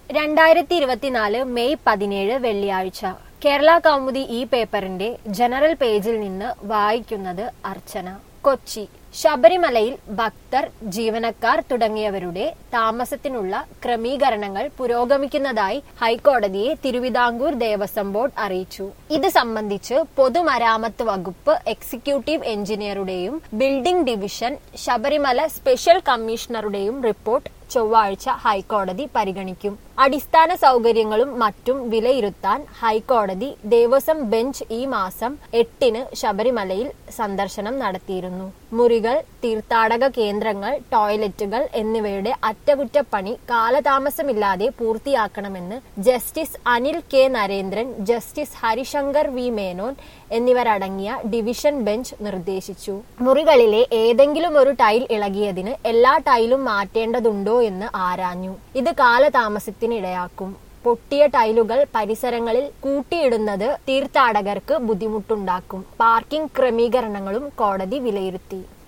രണ്ടായിരത്തി ഇരുപത്തിനാല് മെയ് പതിനേഴ് വെള്ളിയാഴ്ച കേരള കൗമുദി ഈ പേപ്പറിന്റെ ജനറൽ പേജിൽ നിന്ന് വായിക്കുന്നത് അർച്ചന കൊച്ചി ശബരിമലയിൽ ഭക്തർ ജീവനക്കാർ തുടങ്ങിയവരുടെ താമസത്തിനുള്ള ക്രമീകരണങ്ങൾ പുരോഗമിക്കുന്നതായി ഹൈക്കോടതിയെ തിരുവിതാംകൂർ ദേവസ്വം ബോർഡ് അറിയിച്ചു ഇത് സംബന്ധിച്ച് പൊതുമരാമത്ത് വകുപ്പ് എക്സിക്യൂട്ടീവ് എഞ്ചിനീയറുടെയും ബിൽഡിംഗ് ഡിവിഷൻ ശബരിമല സ്പെഷ്യൽ കമ്മീഷണറുടെയും റിപ്പോർട്ട് ചൊവ്വാഴ്ച ഹൈക്കോടതി പരിഗണിക്കും അടിസ്ഥാന സൗകര്യങ്ങളും മറ്റും വിലയിരുത്താൻ ഹൈക്കോടതി ദേവസ്വം ബെഞ്ച് ഈ മാസം എട്ടിന് ശബരിമലയിൽ സന്ദർശനം നടത്തിയിരുന്നു മുറികൾ തീർത്ഥാടക കേന്ദ്രങ്ങൾ ടോയ്ലറ്റുകൾ എന്നിവയുടെ അറ്റകുറ്റപ്പണി കാലതാമസമില്ലാതെ പൂർത്തിയാക്കണമെന്ന് justice Anil K Narendran justice Harishankar V Menon എന്നിവരടങ്ങിയ ഡിവിഷൻ ബെഞ്ച് നിർദ്ദേശിച്ചു മുറികളിലെ ഏതെങ്കിലും ഒരു ടൈൽ ഇളകിയതിന് എല്ലാ ടൈലും മാറ്റേണ്ടതുണ്ടോ എന്ന് ആരാഞ്ഞു ഇത് കാലതാമസത്തിനിടയാക്കും പൊട്ടിയ ടൈലുകൾ പരിസരങ്ങളിൽ കൂട്ടിയിടുന്നത് തീർത്ഥാടകർക്ക് ബുദ്ധിമുട്ടുണ്ടാക്കും പാർക്കിംഗ് ക്രമീകരണങ്ങളും കോടതി വിലയിരുത്തി